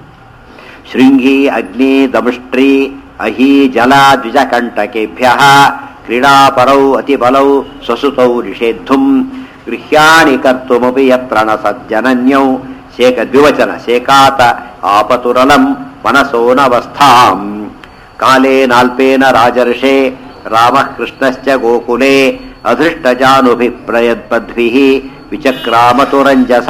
ಶೃಂಗಿ ಅಗ್ನಿ ದಮುಷ್ಟ್ರಿ ಅಹಿ ಜಲ ದ್ವಿಜಕಂಟಕೇಭ್ಯ ಕ್ರೀಡಾಪರೌ ಅತಿಬಲೌ ಸ್ವಸುತೌ ನಿಷೇಧುಂ ಗೃಹ್ಯಾಣಿ ಕರ್ತುಮಪಿ ಯತ್ರ ನ ಸಜ್ಜನನ್ಯೌ ಶೇಕ ದ್ವಿವಚನ ಶೇಕಾತ ಆಪತುರಲಂ ಮನಸೋನವಸ್ಥಾಂ ಕಾಲೇ ನಾಲ್ಪೇನ ರಾಜರ್ಷೇ ರಾಮಃ ಕೃಷ್ಣಶ್ಚ ಗೋಕುಲೆ ಅಧೃಷ್ಟಜಾನುಭಿಪ್ರಯದ್ಬದ್ಭಿಃ ವಿಚಕ್ರಾಮತು ರಂಜಸ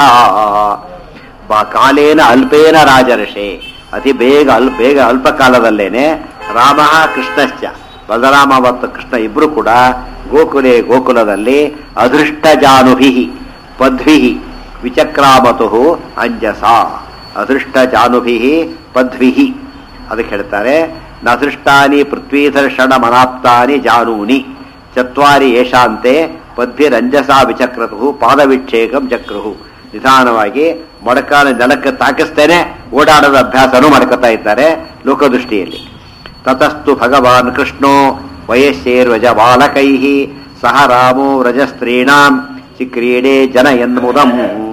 ಬ- ಕಾಲೇನ ಅಲ್ಪೇನ ರಾಜರ್ಷೆ ಅತಿ ಬೇಗ ಅಲ್ಪ ಬೇಗ ಅಲ್ಪ ಕಾಲದಲ್ಲೇನೆ ರಾಮ ಕೃಷ್ಣಶ್ಚ ಬಲರಾಮ ಮತ್ತು ಕೃಷ್ಣ ಇಬ್ರು ಕೂಡ ಗೋಕುಲೆ ಗೋಕುಲದಲ್ಲಿ ಅದೃಷ್ಟ ಜಾನುಭಿ ಪದ್ಭಿ ವಿಚಕ್ರಾಮತು ಅಂಜಸ ಅದೃಷ್ಟ ಜಾನುಭಿ ಪದ್ಭಿ ಅದಕ್ಕೆ ಹೇಳ್ತಾರೆ ನದೃಷ್ಟಾನಿ ಪೃಥ್ವೀಧರ್ಷಣ ಮನಾಪ್ತಾನಿ ಜಾನೂನಿ ಚತ್ವಾರಿ ಏಷಾಂತೆ ಪದ್ಭಿರಂಜಸ ವಿಚಕ್ರತು ಪಾದವಿಕ್ಷೇಕಂ ಚಕ್ರುಹು ನಿಧಾನವಾಗಿ ಮೊಡಕಾಲ ನೆಲಕ್ಕೆ ತಾಕಿಸ್ತೇನೆ ಓಡಾಡೋದ ಅಭ್ಯಾಸನೂ ಮಾಡ್ಕೊತಾ ಇದ್ದಾರೆ ಲೋಕದೃಷ್ಟಿಯಲ್ಲಿ ತತಸ್ತು ಭಗವಾನ್ ಕೃಷ್ಣೋ ವಯಸ್ಸೇರ್ವಜ ಬಾಲಕೈ ಸಹ ರಾಮೋ ವ್ರಜಸ್ತ್ರೀಣಾಂ ಚಿಕ್ರೀಡೆ ಜನಯನ್ಮುದಂ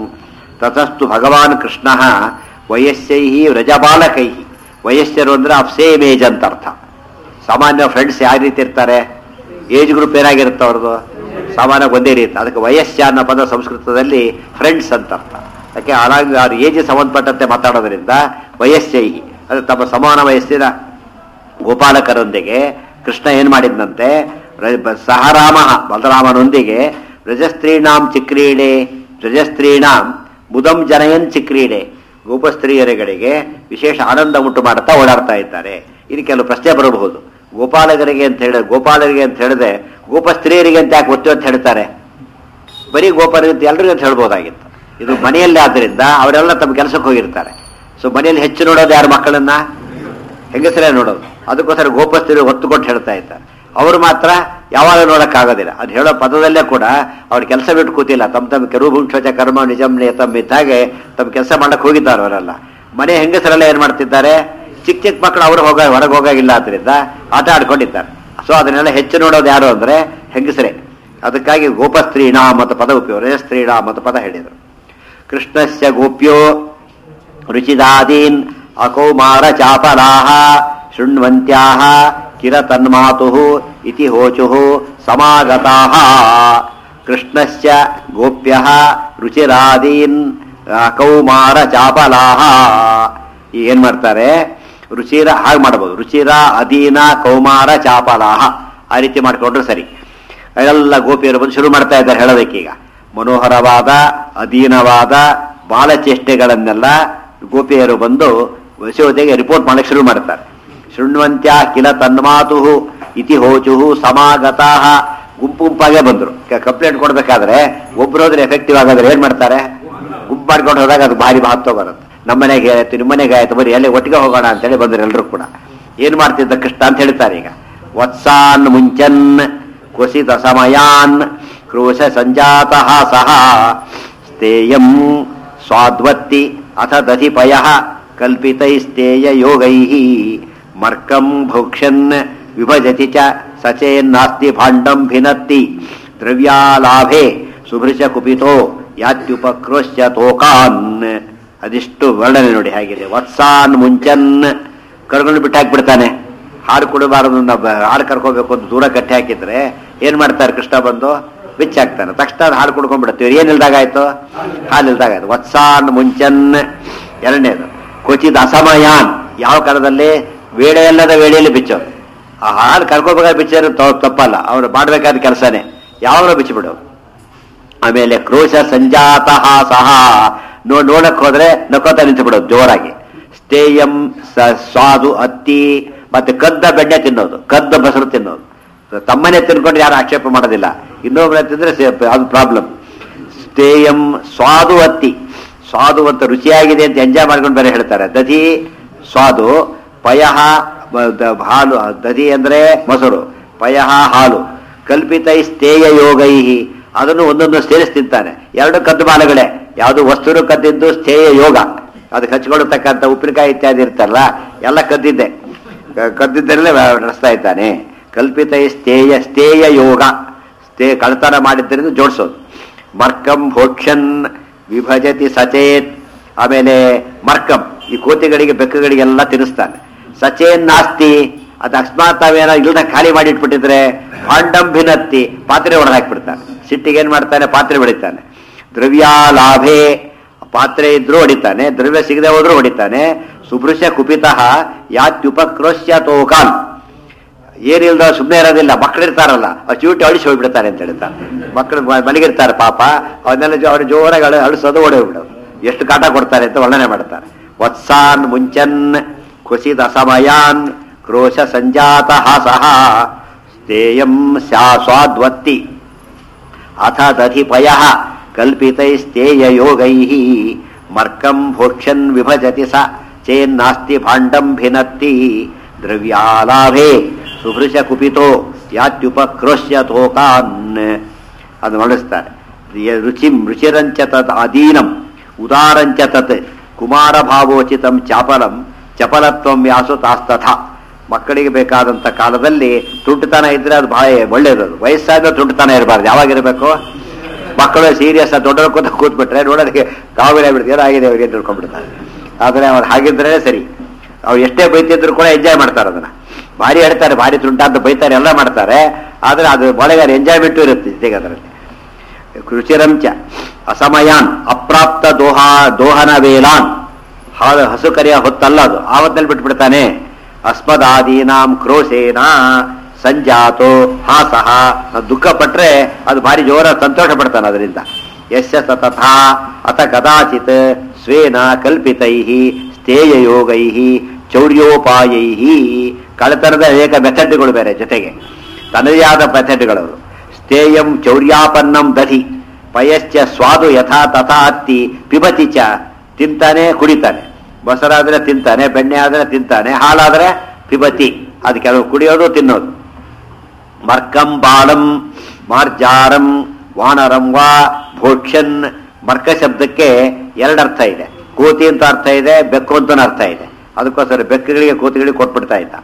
ತತಸ್ತು ಭಗವಾನ್ ಕೃಷ್ಣ ವಯಸ್ಸೈ ವ್ರಜಬಾಲಕೈ ವಯಸ್ಸರು ಅಂದ್ರೆ ಆಫ್ ಸೇಮ್ ಏಜ್ ಅಂತ ಅರ್ಥ ಸಾಮಾನ್ಯ ಫ್ರೆಂಡ್ಸ್ ಯಾವ ರೀತಿ ಇರ್ತಾರೆ ಏಜ್ ಗ್ರೂಪ್ ಏನಾಗಿರುತ್ತೆ ಅವ್ರದ್ದು ಸಾಮಾನ್ಯ ಒಂದೇ ರೀತಿ ಅದಕ್ಕೆ ವಯಸ್ಸ ಅನ್ನೋ ಪದ ಸಂಸ್ಕೃತದಲ್ಲಿ ಫ್ರೆಂಡ್ಸ್ ಅಂತ ಅರ್ಥ ಯಾಕೆ ಹಾಗಾಗಿ ಅವ್ರ ಏಜ್ ಸಂಬಂಧಪಟ್ಟಂತೆ ಮಾತಾಡೋದ್ರಿಂದ ವಯಸ್ಸೈ ಅದು ತಮ್ಮ ಸಮಾನ ವಯಸ್ಸಿನ ಗೋಪಾಲಕರೊಂದಿಗೆ ಕೃಷ್ಣ ಏನ್ ಮಾಡಿದ್ನಂತೆ ರ- ಬ- ಸಹ ರಾಮ ಬಲರಾಮನೊಂದಿಗೆ ರಜಸ್ತ್ರೀಣಾಂ ಚಿಕ್ರೀಡೆ ರಜಸ್ತ್ರೀಣಾಂ ಮುದಂ ಜನಯನ್ ಚಿಕ್ರೀಡೆ ಗೋಪಸ್ತ್ರೀಯರುಗಳಿಗೆ ವಿಶೇಷ ಆನಂದ ಉಂಟು ಮಾಡುತ್ತಾ ಓಡಾಡ್ತಾ ಇದ್ದಾರೆ ಇದು ಕೆಲವು ಪ್ರಶ್ನೆ ಬರಬಹುದು ಗೋಪಾಲಕರಿಗೆ ಅಂತ ಹೇಳಿ ಗೋಪಾಲರಿಗೆ ಅಂತ ಹೇಳಿದ್ರೆ ಗೋಪಸ್ತ್ರೀಯರಿಗೆ ಅಂತ ಯಾಕೆ ಒತ್ತು ಅಂತ ಹೇಳ್ತಾರೆ ಬರೀ ಗೋಪಾಲರಿಗೆ ಅಂತ ಎಲ್ರಿಗೂ ಅಂತ ಹೇಳ್ಬೋದಾಗಿತ್ತು ಇದು ಮನೆಯಲ್ಲಿ ಆದ್ರಿಂದ ಅವರೆಲ್ಲ ತಮ್ಮ ಕೆಲಸಕ್ಕೆ ಹೋಗಿರ್ತಾರೆ ಸೊ ಮನೆಯಲ್ಲಿ ಹೆಚ್ಚು ನೋಡೋದು ಯಾರು ಮಕ್ಕಳನ್ನ ಹೆಂಗಸರೇ ನೋಡೋದು ಅದಕ್ಕೋಸ್ಕರ ಗೋಪಸ್ಥರು ಒತ್ತು ಕೊಟ್ಟು ಹೇಳ್ತಾ ಇದ್ದಾರೆ ಅವರು ಮಾತ್ರ ಯಾವಾಗ ನೋಡಕ್ಕಾಗೋದಿಲ್ಲ ಅದು ಹೇಳೋ ಪದದಲ್ಲೇ ಕೂಡ ಅವ್ರ ಕೆಲಸ ಬಿಟ್ಟು ಕೂತಿಲ್ಲ ತಮ್ಮ ತಮ್ಮ ಕೆರುಭುಂಕ್ಷೋಚ ಕರ್ಮ ನಿಜಂ ತಮ್ಮ ಇದ್ದಾಗೆ ತಮ್ಮ ಕೆಲಸ ಮಾಡಕ್ ಹೋಗಿದ್ದಾರೆ ಅವರೆಲ್ಲ ಮನೆ ಹೆಂಗಸರೆಲ್ಲ ಏನ್ ಮಾಡ್ತಿದ್ದಾರೆ ಚಿಕ್ಕ ಚಿಕ್ಕ ಮಕ್ಕಳು ಅವರು ಹೋಗ ಹೊರಗೆ ಹೋಗಾಗಿಲ್ಲ ಆದ್ರಿಂದ ಆಟ ಆಡ್ಕೊಂಡಿದ್ದಾರೆ ಸೊ ಅದನ್ನೆಲ್ಲ ಹೆಚ್ಚು ನೋಡೋದು ಯಾರು ಅಂದ್ರೆ ಹೆಂಗಸರೇ ಅದಕ್ಕಾಗಿ ಗೋಪಸ್ತ್ರೀಣ ಮತ್ತು ಪದ ಉಪಯೋಗ ರಜಸ್ತ್ರೀಣ ಮತ್ತು ಪದ ಹೇಳಿದರು ಕೃಷ್ಣಸ್ಯ ಗೋಪ್ಯೋ ರುಚಿದಾದೀನ್ ಅಕೌಮಾರ ಚಾಪಲಾಹ ಶೃಣ್ವಂತ್ಯಾಹ ಕಿರ ತನ್ಮಾತು ಇತಿ ಹೋಚು ಸಮಾಗತಾಹ ಕೃಷ್ಣಸ್ಯ ಗೋಪ್ಯ ರುಚಿರಾದೀನ್ ಅಕೌಮಾರ ಚಾಪಲಾಹ ಈಗ ಏನ್ ಮಾಡ್ತಾರೆ ರುಚಿರ ಹಾಗೆ ಮಾಡಬಹುದು ರುಚಿರ ಅಧೀನ ಕೌಮಾರ ಚಾಪಲಾಹ ಆ ರೀತಿ ಮಾಡ್ಕೊಂಡ್ರೆ ಸರಿ ಎಲ್ಲ ಗೋಪಿಯರು ಬಂದು ಶುರು ಮಾಡ್ತಾ ಇದ್ದಾರೆ ಹೇಳೋದಕ್ಕೀಗ ಮನೋಹರವಾದ ಅಧೀನವಾದ ಬಾಲಚೇಷ್ಟೆಗಳನ್ನೆಲ್ಲ ಗೋಪಿಯರು ಬಂದು ಯಶೋದೆಗೆ ರಿಪೋರ್ಟ್ ಮಾಡಕ್ಕೆ ಶುರು ಮಾಡ್ತಾರೆ ಶೃಣ್ವಂತ್ಯ ಕಿಲ ತನ್ಮಾತು ಇತಿ ಹೋಚು ಸಮಾಗತಾಹ ಗುಂಪು ಗುಂಪಾಗೆ ಬಂದರು ಕಂಪ್ಲೇಂಟ್ ಕೊಡ್ಬೇಕಾದ್ರೆ ಒಬ್ರು ಹೋದ್ರೆ ಎಫೆಕ್ಟಿವ್ ಆಗಾದ್ರೆ ಏನ್ ಮಾಡ್ತಾರೆ ಗುಂಪು ಮಾಡ್ಕೊಂಡು ಹೋದಾಗ ಅದು ಭಾರಿ ಮಹತ್ವ ಬರುತ್ತೆ ನಮ್ಮ ಮನೆಗೆ ಆಯ್ತು ನಿಮ್ಮ ಮನೆಗೆ ಆಯ್ತು ಬರೀ ಎಲ್ಲಿ ಒಟ್ಟಿಗೆ ಹೋಗೋಣ ಅಂತೇಳಿ ಬಂದ್ರು ಎಲ್ಲರೂ ಕೂಡ ಏನ್ ಮಾಡ್ತಿದ್ದ ಕೃಷ್ಣ ಅಂತ ಹೇಳ್ತಾರೆ ಈಗ ವತ್ಸಾನ್ ಮುಂಚನ್ ಕುಸಿತ ಸಮಯಾನ್ ಕ್ರೋಶ ಸಂಜಾತ ಸಹ ಸ್ಥೇಯಂ ಸ್ವಾದ್ವತ್ತಿ ಅಥ ದಧಿಪಯ ಕಲ್ಪಿತೈಸ್ತೇಯ ಯೋಗೈ ಮರ್ಕಂ ಭೋಕ್ಷನ್ ವಿಭಜತಿ ಚ ಸಚೇನ್ನಾಸ್ತಿ ಭಾಂಡಂ ಭಿನತ್ತಿ ದ್ರವ್ಯಾಲಾಭೆ ಸುಭೃಶ ಕುಪಿತೋ ಯಾತ್ಯುಪಕ್ರೋಶ್ಯ ತೋಕಾನ್ ಅದಿಷ್ಟು ವರ್ಣನೆ ನೋಡಿ ಹೇಗಿದೆ ವತ್ಸಾನ್ ಮುಂಚನ್ ಕರ್ಕೊಂಡು ಬಿಟ್ಟು ಹಾಕ್ಬಿಡ್ತಾನೆ ಹಾಡು ಕೊಡಬಾರದು ನಾವು ಹಾಡು ಕರ್ಕೋಬೇಕು ಅಂತ ದೂರ ಕಟ್ಟಿ ಹಾಕಿದ್ರೆ ಏನ್ ಮಾಡ್ತಾರೆ ಕೃಷ್ಣ ಬಂದು ಬಿಚ್ಚಾಕ್ತಾನೆ ತಕ್ಷಣ ಅದು ಹಾಡು ಕುಡ್ಕೊಂಡ್ಬಿಡ್ತೀವಿ ಏನ್ ಇಲ್ದಾಗ ಆಯ್ತು ಹಾಲು ಇಲ್ದಾಗ ಆಯ್ತು ವತ್ಸಾನ್ ಮುಂಚನ್ ಎರಡನೇದು ಕ್ವಚಿತ್ ಅಸಮಯಾನ್ ಯಾವ ಕಾಲದಲ್ಲಿ ವೇಳೆ ಅಲ್ಲದ ವೇಳೆಯಲ್ಲಿ ಬಿಚ್ಚೋದು ಆ ಹಾಡು ಕರ್ಕೋಬೇಕಾದ್ರೆ ಬಿಚ್ಚೋದು ತ- ತಪ್ಪಲ್ಲ ಅವ್ರು ಮಾಡ್ಬೇಕಾದ ಕೆಲಸನೇ ಯಾವಾಗಲೂ ಬಿಚ್ಚಿಬಿಡು ಆಮೇಲೆ ಕ್ರೋಶ ಸಂಜಾತ ಸಹ ನೋ ನೋಡಕ್ ಹೋದ್ರೆ ನಕೋತ ನಿಂತು ಬಿಡೋದು ಜೋರಾಗಿ ಸ್ಥೇಯಂ ಸ- ಸ್ವಾದು ಅತ್ತಿ ಮತ್ತೆ ಕದ್ದ ಬೆಣ್ಣೆ ತಿನ್ನೋದು ಕದ್ದ ಬಸರು ತಿನ್ನೋದು ತಮ್ಮನೆ ತಿನ್ಕೊಂಡ್ರೆ ಯಾರು ಆಕ್ಷೇಪ ಮಾಡೋದಿಲ್ಲ ಇನ್ನೊಬ್ಬರ ತಿಂದ್ರೆ ಸೇ- ಅದು ಪ್ರಾಬ್ಲಮ್ ಸ್ಥೇಯಂ ಸ್ವಾದು ಅತ್ತಿ ಸ್ವಾದು ಅಂತ ರುಚಿಯಾಗಿದೆ ಅಂತ ಎಂಜಾಯ್ ಮಾಡ್ಕೊಂಡು ಬೇರೆ ಹೇಳ್ತಾರೆ ದಧಿ ಸ್ವಾದು ಪಯಃ ಬ- ದ- ಹಾಲು ದಧಿ ಅಂದ್ರೆ ಮೊಸರು ಪಯಃ ಹಾಲು ಕಲ್ಪಿತೈ ಸ್ಥೇಯ ಯೋಗೈ ಅದನ್ನು ಒಂದೊಂದು ಸೇರಿಸಿ ತಿಂತಾನೆ ಎರಡು ಕದ್ದು ಬಾಲಗಳೇ ಯಾವುದು ವಸ್ತುನು ಕದ್ದಿದ್ದು ಸ್ಥೇಯ ಯೋಗ ಅದಕ್ಕೆ ಹಚ್ಕೊಳ್ತಕ್ಕಂಥ ಉಪ್ಪಿನಕಾಯಿ ಇತ್ಯಾದಿ ಇರ್ತಲ್ಲ ಎಲ್ಲ ಕದ್ದಿದ್ದೆ ಕ- ಕದ್ದಿದ್ದರಲ್ಲೇ ನಡೆಸ್ತಾ ಇದ್ದಾನೆ ಕಲ್ಪಿತ ಸ್ಥೇಯ ಸ್ಥೇಯ ಯೋಗ ಸ್ಥೇ ಕಳ್ತನ ಮಾಡಿದ್ದರಿಂದ ಜೋಡಿಸೋದು ಮರ್ಕಂ ಭೋಕ್ಷನ್ ವಿಭಜತಿ ಸಚೇತ್ ಆಮೇಲೆ ಮರ್ಕಂ ಈ ಕೋತಿಗಳಿಗೆ ಬೆಕ್ಕುಗಳಿಗೆಲ್ಲ ತಿನ್ನಿಸ್ತಾನೆ ಸಚೇನ್ ನಾಸ್ತಿ ಅದು ಅಕಸ್ಮಾತ್ ತಾವೇನೋ ಇಲ್ದ ಖಾಲಿ ಮಾಡಿಟ್ಬಿಟ್ಟಿದ್ರೆ ಭಾಂಡಂ ಭಿನ್ನತ್ತಿ ಪಾತ್ರೆ ಹೊಡೆದು ಹಾಕ್ಬಿಡ್ತಾನೆ ಸಿಟ್ಟಿಗೆ ಏನ್ ಮಾಡ್ತಾನೆ ಪಾತ್ರೆ ಬೆಳಿತಾನೆ ದ್ರವ್ಯಾಲಾಭೆ ಪಾತ್ರೆ ಇದ್ರೂ ಹೊಡಿತಾನೆ ದ್ರವ್ಯ ಸಿಗದೆ ಹೋದ್ರೂ ಹೊಡಿತಾನೆ ಸುಭೃಶ ಕುಪಿತಃ ಯಾತ್ಯುಪಕ್ರೋಶ್ಯ ತೋಕಾನ್ ಏನಿಲ್ದ ಸುಮ್ಮನೆ ಇರೋದಿಲ್ಲ ಮಕ್ಕಳಿರ್ತಾರಲ್ಲ ಆ ಚೂಟಿ ಅಳಿಸಿ ಹೋಗ್ಬಿಡ್ತಾರೆ ಅಂತ ಹೇಳ್ತಾರೆ ಮಕ್ಕಳು ಮ- ಮಲಗಿರ್ತಾರೆ ಪಾಪ ಅವನ್ನೆಲ್ಲ ಜೋ ಅವ್ರು ಜೋರಾಗಿ ಅಳು ಅಳಿಸೋದು ಓಡಿ ಹೋಗ್ಬಿಡೋದು ಎಷ್ಟು ಕಾಟ ಕೊಡ್ತಾರೆ ಅಂತ ವರ್ಣನೆ ಮಾಡ್ತಾರೆ ವತ್ಸಾನ್ ಮುಂಚನ್ ಕುಸಿದ ಸಮಯಾನ್ ಕ್ರೋಶ ಸಂಜಾತ ಹಾಸಃ ಸ್ಥೇಯಂ ಸ್ಯಾ ಸ್ವಾದ್ವತ್ತಿ ಅಥ ದಧಿಪಯ ಕಲ್ಪಿತೈಸ್ತೇಯಯೋಗೈ ಮರ್ಕಂ ಭೋಕ್ಷನ್ ವಿಭಜತಿ ಸ ಚೇನ್ನಾಸ್ತಿ ಭಾಂಡಂ ಭಿನತ್ತಿ ದ್ರವ್ಯಾಲಾಭೆ ಸುಭೃಶ ಕುಪಿತೋ ಯಾತ್ಯುಪಕ್ರೋಶ್ಯ ತೋಕಾನ್ ಅದು ನಡೆಸ್ತಾರೆ ಯ- ರುಚಿಂ ರುಚಿರಂಚ ತತ್ ಅಧೀನಂ ಉದಾರಂಚ ತತ್ ಕುಮಾರ ಭಾವೋಚಿತಂ ಚಾಪಲಂ ಚಪಲತ್ವಂ ವ್ಯಾಸು ತಾಸ್ತಥ ಮಕ್ಕಳಿಗೆ ಬೇಕಾದಂಥ ಕಾಲದಲ್ಲಿ ತುಂಟತನ ಇದ್ರೆ ಅದು ಭಾಳ ಒಳ್ಳೇದು ಅದು ವಯಸ್ಸಾದ ತುಂಟತನ ಇರಬಾರ್ದು ಯಾವಾಗಿರಬೇಕು ಮಕ್ಕಳು ಸೀರಿಯಸ್ ದೊಡ್ಡವ್ರ ಕೂತ ಕೂತ್ಬಿಟ್ರೆ ನೋಡೋದಕ್ಕೆ ಕಾವಿಲೆ ಬಿಡ್ತೀರ ಆಗಿದೆ ಅವರಿಗೆ ತಿಳ್ಕೊಂಡ್ಬಿಡ್ತಾರೆ ಆದರೆ ಅವ್ರು ಹಾಗಿದ್ರೆ ಸರಿ ಅವ್ರು ಎಷ್ಟೇ ಬೈತಿದ್ರು ಕೂಡ ಎಂಜಾಯ್ ಮಾಡ್ತಾರೆ ಅದನ್ನ ಭಾರಿ ಹೇಳ್ತಾರೆ ಭಾರಿ ತುಂಟ ಅಂತ ಬೈತಾರೆ ಎಲ್ಲ ಮಾಡ್ತಾರೆ ಆದರೆ ಅದು ಒಳಗಾರ ಎಂಜಾಯ್ಮೆಂಟು ಇರುತ್ತೆ ಜೊತೆಗೆ ಅದರಲ್ಲಿ ರುಚಿರಂಚ ಅಸಮಯಾನ್ ಅಪ್ರಾಪ್ತ ದೋಹ ದೋಹನ ವೇಲಾನ್ ಹಾಲು ಹಸು ಕರಿಯ ಹೊತ್ತಲ್ಲ ಅದು ಆವತ್ತಲ್ಲಿ ಬಿಟ್ಬಿಡ್ತಾನೆ ಅಸ್ಮದಾದೀನಾಂ ಕ್ರೋಶೇನ ಸಂಜಾತೋ ಹಾಸಹ ದುಃಖ ಪಟ್ರೆ ಅದು ಭಾರಿ ಜೋರ ಸಂತೋಷ ಪಡ್ತಾನೆ ಅದರಿಂದ ಯಶ ಸತಥಾ ಅಥ ಕದಾಚಿತ್ ಸ್ವೇನ ಕಲ್ಪಿತೈ ಸ್ಥೇಯಯೋಗೈ ಚೌರ್ಯೋಪಾಯೈ ಕಳತನದ ಅನೇಕ ಮೆಥಡ್ಗಳು ಬೇರೆ ಜೊತೆಗೆ ತನ್ನದೇ ಆದ ಮೆಥಡ್ಗಳವರು ಸ್ಥೇಯಂ ಚೌರ್ಯಾಪನ್ನಂ ದಧಿ ಪಯಶ್ಚ ಸ್ವಾದು ಯಥಾ ತಥಾ ಅತ್ತಿ ಪಿಬತಿ ಚ ತಿಂತಾನೆ ಕುಡಿತಾನೆ ಮೊಸರಾದ್ರೆ ತಿಂತಾನೆ ಬೆಣ್ಣೆ ಆದ್ರೆ ತಿಂತಾನೆ ಹಾಲಾದ್ರೆ ಪಿಬತಿ ಅದು ಕೆಲವು ಕುಡಿಯೋದು ತಿನ್ನೋದು ಮರ್ಕಂ ಬಾಳಂ ಮಾರ್ಜಾರಂ ವಾನರಂ ವಾ ಭೋಕ್ಷನ್ ಮರ್ಕ ಶಬ್ದಕ್ಕೆ ಎರಡು ಅರ್ಥ ಇದೆ ಕೋತಿ ಅಂತ ಅರ್ಥ ಇದೆ ಬೆಕ್ಕು ಅಂತ ಅರ್ಥ ಇದೆ ಅದಕ್ಕೋಸ್ಕರ ಬೆಕ್ಕುಗಳಿಗೆ ಕೋತಿಗಳಿಗೆ ಕೊಟ್ಬಿಡ್ತಾ ಇದ್ದ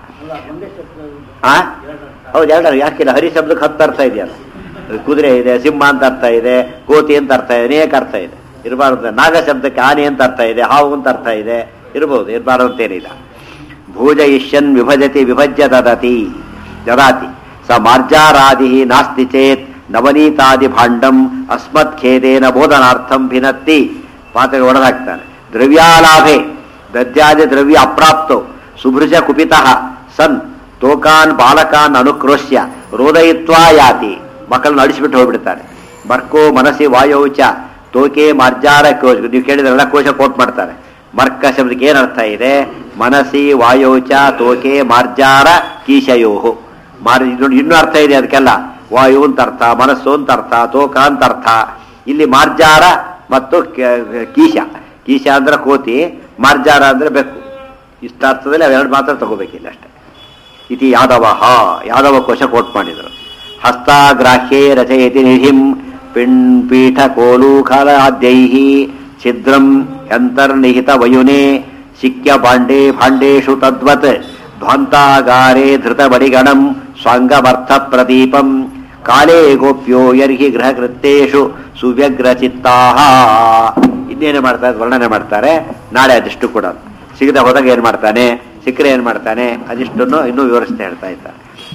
ಆ ಹೌದು ಎರಡು ಯಾಕಿಲ್ಲ ಹರಿ ಶಬ್ದಕ್ಕೆ ಹತ್ತು ಅರ್ಥ ಇದೆಯಲ್ಲ ಕುದುರೆ ಇದೆ ಸಿಂಹ ಅಂತ ಅರ್ಥ ಇದೆ ಕೋತಿ ಅಂತ ಅರ್ಥ ಇದೆ ಅನೇಕ ಅರ್ಥ ಇದೆ ಇರಬಾರ್ದು ನಾಗ ಶಬ್ದಕ್ಕೆ ಆನೆ ಅಂತ ಅರ್ಥ ಇದೆ ಹಾವು ಅಂತ ಅರ್ಥ ಇದೆ ಇರ್ಬೋದು ಇರಬಾರ್ದು ಅಂತೇನಿಲ್ಲ ಭೋಜ ಇಷ್ಯನ್ ವಿಭಜತಿ ವಿಭಜ್ಯ ದದತಿ ದದಾತಿ ಸ ಮಾರ್ಜಾರಾದಿ ನಾಸ್ತಿ ಚೇತ್ ನವನೀತಾದಿ ಭಾಂಡಂ ಅಸ್ಮತ್ ಖೇದೇನ ಬೋಧನಾರ್ಥಂ ಭಿನತ್ತಿ ಪಾತ್ರೆಗೆ ಒಡೆದಾಕ್ತಾನೆ ದ್ರವ್ಯಾಲಾಭೆ ದದ್ಯಾದಿ ದ್ರವ್ಯ ಅಪ್ರಾಪ್ತೋ ಸುಭೃಜ ಕುಪಿತಃ ಸನ್ ತೋಕಾನ್ ಬಾಲಕಾನ್ ಅನುಕ್ರೋಶ್ಯ ರೋದಯಿತ್ವಾ ಯಾತಿ ಮಕ್ಕಳನ್ನ ಅಡಿಸಿಬಿಟ್ಟು ಹೋಗ್ಬಿಡ್ತಾನೆ ಮರ್ಕೋ ಮನಸ್ಸಿ ವಾಯೌಚ ತೋಕೆ ಮಾರ್ಜಾರ ಕೋಶ ನೀವು ಕೇಳಿದ್ರೆಲ್ಲ ಕೋಶ ಕೋಟ್ ಮಾಡ್ತಾರೆ ಮರ್ಕ ಶಬ್ದಕ್ಕೆ ಏನು ಅರ್ಥ ಇದೆ ಮನಸ್ಸಿ ವಾಯೌಚ ತೋಕೆ ಮಾರ್ಜಾರ ಕೀಶಯೋಹು ಮಾರ್ ಇದು ಇನ್ನೂ ಅರ್ಥ ಇದೆ ಅದಕ್ಕೆಲ್ಲ ವಾಯು ಅಂತ ಅರ್ಥ ಮನಸ್ಸು ಅಂತ ಅರ್ಥ ತೋಕ ಅಂತ ಅರ್ಥ ಇಲ್ಲಿ ಮಾರ್ಜಾರ ಮತ್ತು ಕ- ಕೀಶ ಕೀಶ ಅಂದ್ರೆ ಕೋತಿ ಮಾರ್ಜಾರ ಅಂದ್ರೆ ಬೆಕ್ಕು ಇಷ್ಟ ಅರ್ಥದಲ್ಲಿ ಅವೆರಡು ಮಾತ್ರ ತಗೋಬೇಕಿಲ್ಲ ಅಷ್ಟೇ ಇತಿ ಯಾದವ ಯಾದವ ಕೋಶ ಕೋಟ್ ಮಾಡಿದರು ಹಸ್ತಾಗ್ರಾಹ್ಯೇ ರಚಯತಿ ನಿಧಿಂ ಪಿಣ್ ಪೀಠ ಕೋಲೂಖಲಾದ್ಯೈ ಛಿದ್ರಂ ಅಂತರ್ನಿಹಿತ ವಯುನೆ ಶಿಕ್ಯ ಭಾಂಡೇ ಭಾಂಡೇಶು ತದ್ವತ್ ಧ್ವಂತಾಗಾರೆ ಧೃತ ಬಡಿಗಣಂ ಸ್ವಾಂಗಮರ್ಥ ಪ್ರದೀಪಂ ಕಾಲೇ ಗೋಪ್ಯೋ ಯರ್ಹಿ ಗೃಹ ಕೃತ್ಯೇಶು ಸುವ್ಯಗ್ರಚಿತ್ತಾ ಇನ್ನೇನು ಮಾಡ್ತಾರೆ ವರ್ಣನೆ ಮಾಡ್ತಾರೆ ನಾಳೆ ಅದಿಷ್ಟು ಕೂಡ ಸಿಗದೆ ಹೋದಾಗ ಏನು ಮಾಡ್ತಾನೆ ಸಿಕ್ಕರೆ ಏನು ಮಾಡ್ತಾನೆ ಅದಿಷ್ಟನ್ನು ಇನ್ನೂ ವಿವರಿಸ್ತಾ ಹೇಳ್ತಾ ಇದ್ದಾರೆ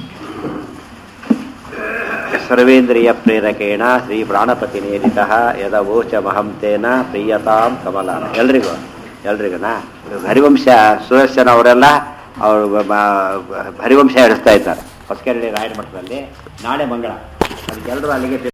ಸರ್ವೇಂದ್ರಿಯ ಪ್ರೇರಕೇಣ ಶ್ರೀ ಪ್ರಾಣಪತಿ ನೇರಿತ ಯದವೋಚ ಮಹಂತೇನ ಪ್ರಿಯತಾಂ ಕಮಲ ಎಲ್ರಿಗೂ ಎಲ್ರಿಗೂನಾ ಹರಿವಂಶ ಸುರೇಶನ್ ಅವರೆಲ್ಲ ಅವರು ಹರಿವಂಶ ಹೇಳಿಸ್ತಾ ಇದ್ದಾರೆ ಹೊಸಕೆರಳಿ ರಾಯರ ಮಠದಲ್ಲಿ ನಾಳೆ ಮಂಗಳ ಅದಕ್ಕೆಲ್ಲರೂ ಅಲ್ಲಿಗೆ